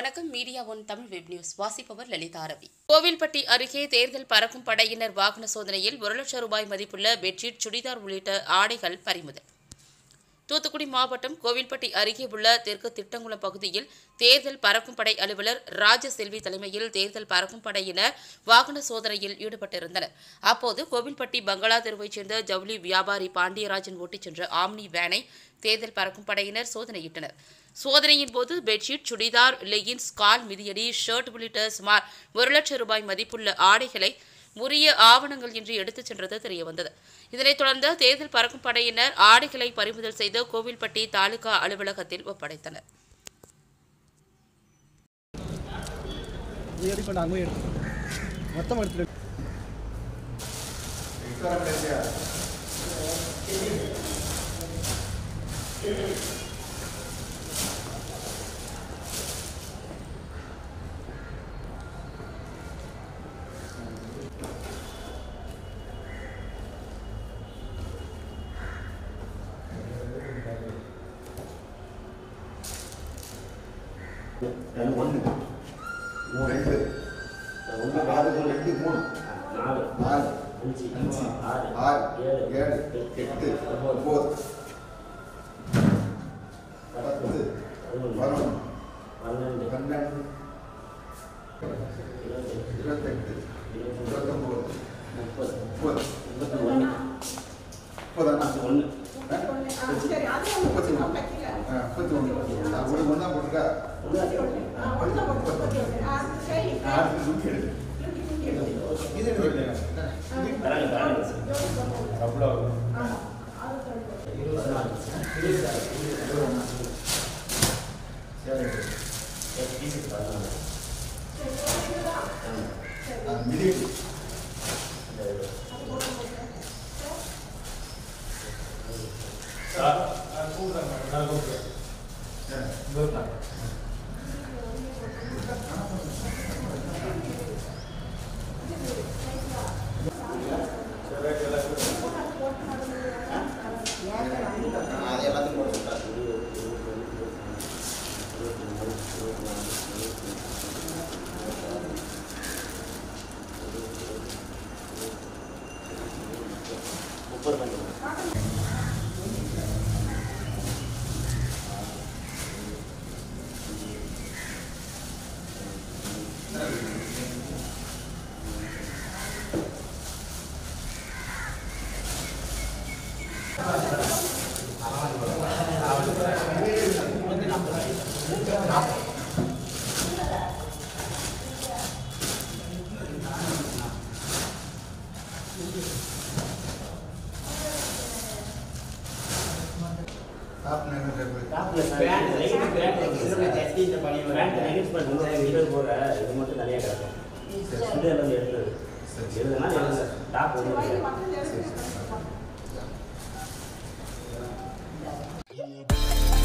வணக்கம் media one Tamil web news வாசிப்பவர் லலிதா ரவி கோவில்பட்டி அருகே தேர்தல் பறக்கும் படையினர் வாகன சோதனையில் ஒரு லட்சம் ரூபாய் மதிப்புள்ள பெட்ஷீட் சுடிதார் உள்ளிட்ட ஆடைகள் பறிமுதல் தூத்துக்குடி மாவட்டம் கோவில்பட்டி அருகே உள்ள தெற்கு திட்டங்குளம் பகுதியில் தேர்தல் பறக்கும் படை அலுவலர் ராஜசெல்வி தலைமையில் தேர்தல் பறக்கும் படையினர் வாகன சோதனையில் ஈடுபட்டிருந்தனர் அப்போது கோவில்பட்டி பங்களா தெருவைச் சேர்ந்த ஜவுளி வியாபாரி பாண்டியராஜன் ஓட்டிச் சென்ற ஆம்னி வேனை தேர்தல் பறக்கும் படையினர் சோதனையிட்டனர் சோதனையின் போது பெட்ஷீட் சுடிதார் லெகின்ஸ் கால் மிதியடி ஷர்ட் உள்ளிட்ட சுமார் ஒரு லட்சம் ரூபாய் மதிப்புள்ள ஆடைகளை உரிய ஆவணங்கள் இன்றி எடுத்துச் சென்றது தெரியவந்தது இதனைத் தொடர்ந்து தேர்தல் பறக்கும் படையினர் ஆடைகளை பறிமுதல் செய்து கோவில்பட்டி தாலுகா அலுவலகத்தில் ஒப்படைத்தனர் நீ ரெடி பண்ண அங்கே எடுத்து மொத்தம் எடுத்துட்டு ஒன்று மூணு ரெண்டு ஒன்று நாலு ரெண்டு மூணு நாலு நாலு அஞ்சு அஞ்சு ஆறு ஆறு ஏழு ஏழு எட்டு ஒம்பது பத்து பதினொன்று பன்னெண்டு பன்னெண்டு இருபத்தெட்டு இருபத்தெட்டு இருபத்தொம்பது முப்பது முப்பது முப்பத்தி ஒன்று முப்பதாண்ணா ஒன்று முப்பத்தி ஒன்று ஆ முப்பத்தி ஒன்று ஒரு ஒன்றா போட்டுருக்கா ஆறு நூற்றி எடு இது எடுத்து தராங்க தராங்க அவ்வளோ பதினாலு சரி பதினாலு மிதி அது எல்லாத்தையும் போட்டு சொல்கிறேன் முப்பது பண்ணி டாப் நைன் டாப்ல பேண்ட் லைட் பேண்ட் பேண்ட் நெகிழ்ச்சி பண்ணுங்க இருபது போடுற இது மட்டும் நிறைய கிடக்கும் இது எல்லாம் எடுத்தது எழுதுனா எழுதுங்க டாப் ஒன்று கிடையாது சரி